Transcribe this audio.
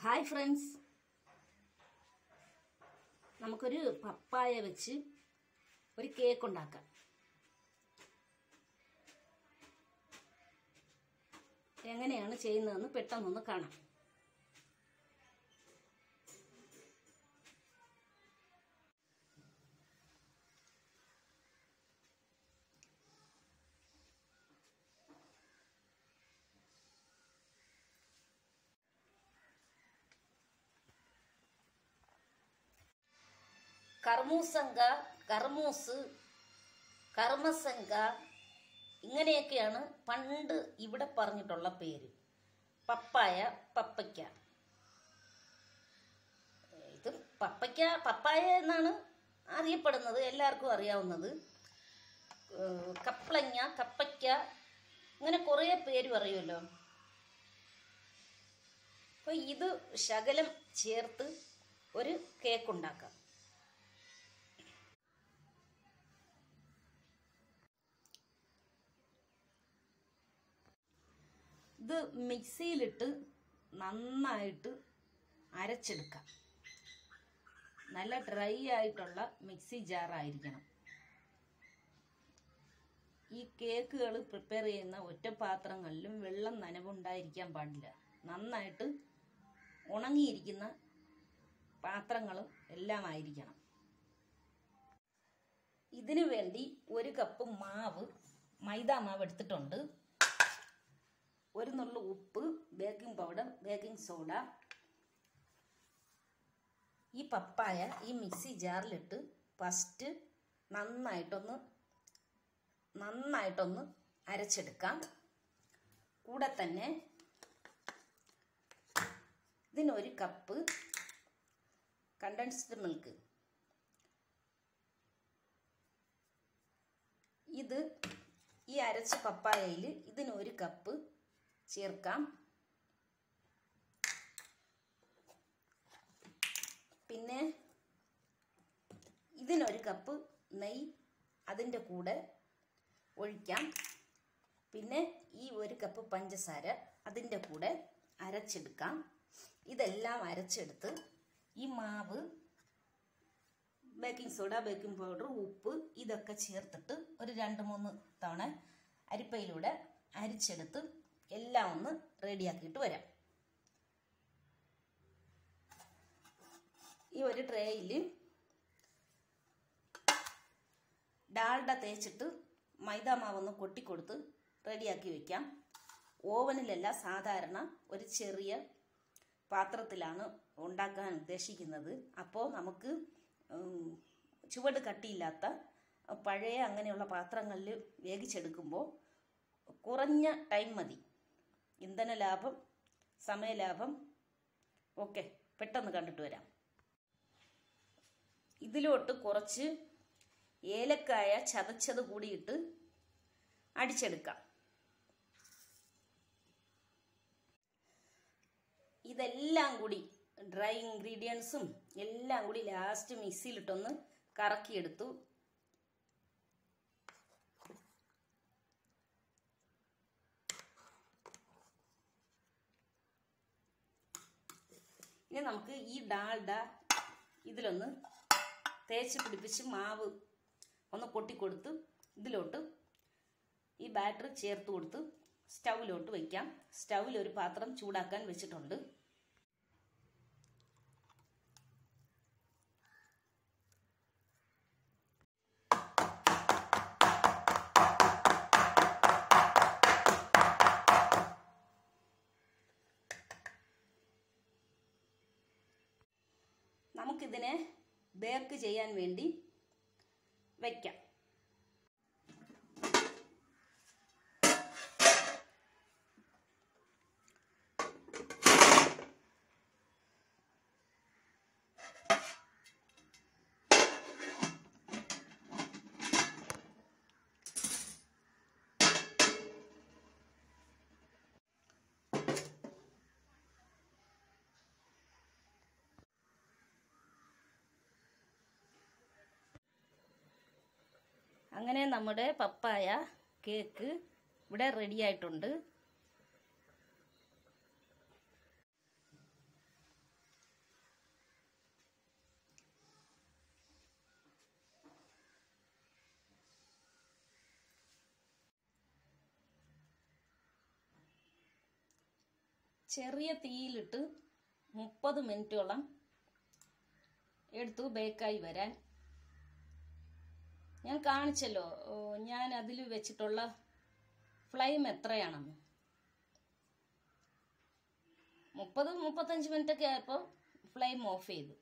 hi friends നമുക്കൊരു പപ്പായ വെച്ച് ഒരു കേക്ക് ഉണ്ടാക്കാം എങ്ങനെയാണ് ചെയ്യുന്നതെന്ന് പെട്ടെന്നൊന്ന് കാണാം കർമൂസങ്ക കർമൂസ് കർമ്മസങ്ക ഇങ്ങനെയൊക്കെയാണ് പണ്ട് ഇവിടെ പറഞ്ഞിട്ടുള്ള പേര് പപ്പായ പപ്പയ്ക്ക ഇത് പപ്പയ്ക്ക പപ്പായ എന്നാണ് അറിയപ്പെടുന്നത് എല്ലാവർക്കും അറിയാവുന്നത് ഏഹ് കപ്ലങ്ങ കപ്പയ്ക്ക ഇങ്ങനെ കുറേ പേര് പറയുമല്ലോ അപ്പോൾ ഇത് ശകലം ചേർത്ത് ഒരു കേക്ക് ഉണ്ടാക്കാം ഇത് മിക്സിയിലിട്ട് നന്നായിട്ട് അരച്ചെടുക്കാം നല്ല ഡ്രൈ ആയിട്ടുള്ള മിക്സി ജാറായിരിക്കണം ഈ കേക്കുകൾ പ്രിപ്പയർ ചെയ്യുന്ന ഒറ്റപ്പാത്രങ്ങളിലും വെള്ളം നനവുണ്ടായിരിക്കാൻ പാടില്ല നന്നായിട്ട് ഉണങ്ങിയിരിക്കുന്ന പാത്രങ്ങളും എല്ലാം ആയിരിക്കണം ഇതിനു വേണ്ടി ഒരു കപ്പ് മാവ് മൈദാ മാവ് എടുത്തിട്ടുണ്ട് ഒരു നുള്ളു ഉപ്പ് ബേക്കിംഗ് പൗഡർ ബേക്കിംഗ് സോഡ ഈ പപ്പായ ഈ മിക്സി ജാറിലിട്ട് ഫസ്റ്റ് നന്നായിട്ടൊന്ന് നന്നായിട്ടൊന്ന് അരച്ചെടുക്കാം കൂടെ തന്നെ ഇതിനൊരു കപ്പ് കണ്ടൻസ്ഡ് മിൽക്ക് ഇത് ഈ അരച്ച പപ്പായയിൽ ഇതിനൊരു കപ്പ് ചേർക്കാം പിന്നെ ഇതിനൊരു കപ്പ് നെയ്യ് അതിൻ്റെ കൂടെ ഒഴിക്കാം പിന്നെ ഈ ഒരു കപ്പ് പഞ്ചസാര അതിൻ്റെ കൂടെ അരച്ചെടുക്കാം ഇതെല്ലാം അരച്ചെടുത്ത് ഈ മാവ് ബേക്കിംഗ് സോഡ ബേക്കിംഗ് പൗഡർ ഉപ്പ് ഇതൊക്കെ ചേർത്തിട്ട് ഒരു രണ്ട് മൂന്ന് തവണ അരിപ്പയിലൂടെ അരിച്ചെടുത്ത് എല്ലാം ഒന്ന് റെഡിയാക്കിയിട്ട് വരാം ഈ ഒരു ട്രേയിൽ ഡാൽഡ തേച്ചിട്ട് മൈദാ മാവൊന്ന് കൊട്ടിക്കൊടുത്ത് റെഡിയാക്കി വെക്കാം ഓവനിലല്ല സാധാരണ ഒരു ചെറിയ പാത്രത്തിലാണ് ഉണ്ടാക്കാൻ ഉദ്ദേശിക്കുന്നത് അപ്പോൾ നമുക്ക് ചുവട് കട്ടിയില്ലാത്ത പഴയ അങ്ങനെയുള്ള പാത്രങ്ങളിൽ വേവിച്ചെടുക്കുമ്പോൾ കുറഞ്ഞ ടൈം മതി ഇന്ധന ലാഭം സമയലാഭം ഓക്കെ പെട്ടെന്ന് കണ്ടിട്ട് വരാം ഇതിലോട്ട് കുറച്ച് ഏലക്കായ ചതച്ചത് കൂടിയിട്ട് അടിച്ചെടുക്കാം ഇതെല്ലാം കൂടി ഡ്രൈ ഇൻഗ്രീഡിയൻസും എല്ലാം കൂടി ലാസ്റ്റ് മിക്സിയിലിട്ടൊന്ന് കറക്കിയെടുത്തു ഇനി നമുക്ക് ഈ ഡാൽഡ ഇതിലൊന്ന് തേച്ച് പിടിപ്പിച്ച് മാവ് ഒന്ന് കൊട്ടിക്കൊടുത്ത് ഇതിലോട്ട് ഈ ബാറ്ററി ചേർത്ത് കൊടുത്ത് സ്റ്റൗവിലോട്ട് വയ്ക്കാം സ്റ്റൗവിൽ ഒരു പാത്രം ചൂടാക്കാൻ വെച്ചിട്ടുണ്ട് നമുക്കിതിനെ ബേക്ക് ചെയ്യാൻ വേണ്ടി വയ്ക്കാം അങ്ങനെ നമ്മുടെ പപ്പായ കേക്ക് ഇവിടെ റെഡി ആയിട്ടുണ്ട് ചെറിയ തീയിലിട്ട് മുപ്പത് മിനിറ്റോളം എടുത്തു ബേക്കായി വരാൻ ഞാൻ കാണിച്ചല്ലോ ഓ, ഞാൻ അതിൽ വെച്ചിട്ടുള്ള ഫ്ലെയിം എത്രയാണെന്ന് മുപ്പത് മുപ്പത്തഞ്ച് മിനിറ്റ് ഒക്കെ ആയപ്പോൾ ഫ്ലെയിം ഓഫ് ചെയ്തു